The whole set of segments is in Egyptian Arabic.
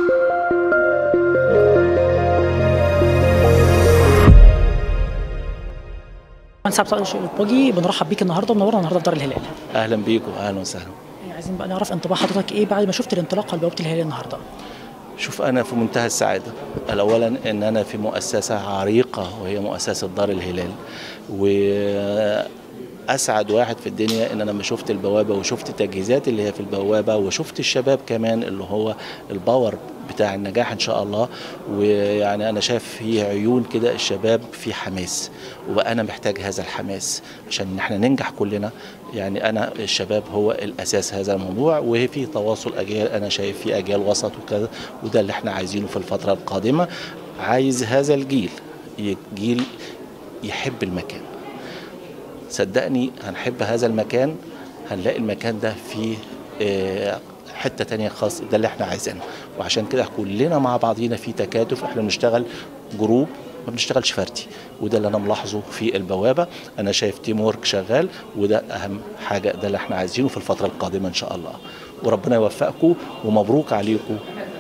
مهندس عبد الصالح البوجي بنرحب بيك النهارده ومنورنا النهارده في دار الهلال اهلا بيكم اهلا وسهلا عايزين بقى نعرف انطباع حضرتك ايه بعد ما شفت الانطلاقه لبوابه الهلال النهارده شوف انا في منتهى السعاده اولا ان انا في مؤسسه عريقه وهي مؤسسه دار الهلال واسعد واحد في الدنيا ان انا لما شفت البوابه وشفت التجهيزات اللي هي في البوابه وشفت الشباب كمان اللي هو الباور بتاع النجاح ان شاء الله ويعني انا شايف في عيون كده الشباب في حماس وانا محتاج هذا الحماس عشان احنا ننجح كلنا يعني انا الشباب هو الاساس هذا الموضوع وفي تواصل اجيال انا شايف في اجيال وسط وكذا وده اللي احنا عايزينه في الفتره القادمه عايز هذا الجيل جيل يحب المكان صدقني هنحب هذا المكان هنلاقي المكان ده فيه آه حته تانية خاص ده اللي احنا عايزينه وعشان كده كلنا مع بعضينا في تكاتف احنا بنشتغل جروب ما بنشتغلش فردي وده اللي انا ملاحظه في البوابه انا شايف تيم ورك شغال وده اهم حاجه ده اللي احنا عايزينه في الفتره القادمه ان شاء الله وربنا يوفقكم ومبروك عليكم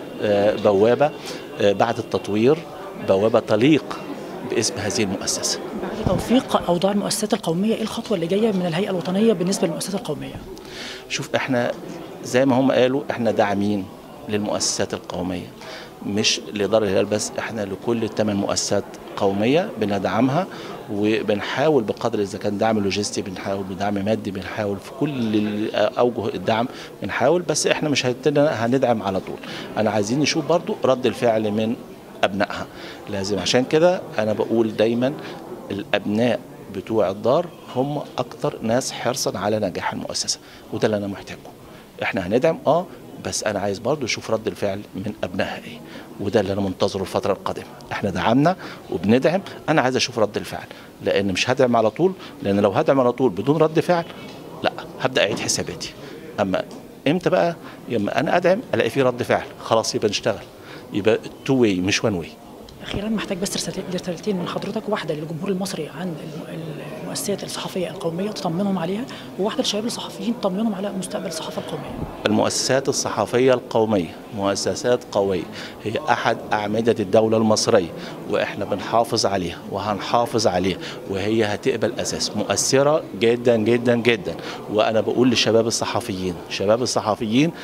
بوابه بعد التطوير بوابه تليق باسم هذه المؤسسه بعد توفيق اوضاع المؤسسات القوميه ايه الخطوه اللي جايه من الهيئه الوطنيه بالنسبه للمؤسسات القوميه شوف احنا زي ما هم قالوا احنا داعمين للمؤسسات القوميه مش لدار الهلال بس احنا لكل الثمان مؤسسات قوميه بندعمها وبنحاول بقدر اذا كان دعم لوجستي بنحاول بدعم مادي بنحاول في كل اوجه الدعم بنحاول بس احنا مش هندعم على طول انا عايزين نشوف برضو رد الفعل من ابنائها لازم عشان كده انا بقول دايما الابناء بتوع الدار هم اكتر ناس حرصا على نجاح المؤسسه وده اللي انا محتاجه احنا هندعم اه بس انا عايز برضو اشوف رد الفعل من ابنائها ايه وده اللي انا منتظره الفتره القادمه احنا دعمنا وبندعم انا عايز اشوف رد الفعل لان مش هدعم على طول لان لو هدعم على طول بدون رد فعل لا هبدا اعيد حساباتي اما امتى بقى لما انا ادعم الاقي فيه رد فعل خلاص يبقى نشتغل يبقى تو واي مش وان واي اخيرا محتاج بس رسالتين من حضرتك واحده للجمهور المصري عن المؤسسات الصحفيه القوميه تطمنهم عليها وواحده للشباب الصحفيين تطمنهم على مستقبل الصحافه القوميه. المؤسسات الصحفيه القوميه مؤسسات قويه هي احد اعمده الدوله المصريه واحنا بنحافظ عليها وهنحافظ عليها وهي هتقبل اساس مؤثره جدا جدا جدا وانا بقول للشباب الصحفيين شباب الصحفيين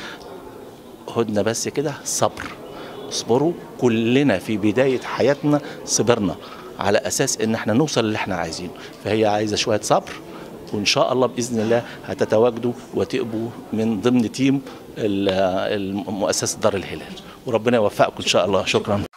هدنا بس كده صبر اصبروا كلنا في بداية حياتنا صبرنا على أساس إن احنا نوصل اللي احنا عايزينه فهي عايزة شوية صبر وإن شاء الله بإذن الله هتتواجدوا وتبقوا من ضمن تيم المؤسسة دار الهلال وربنا يوفقكم إن شاء الله شكرا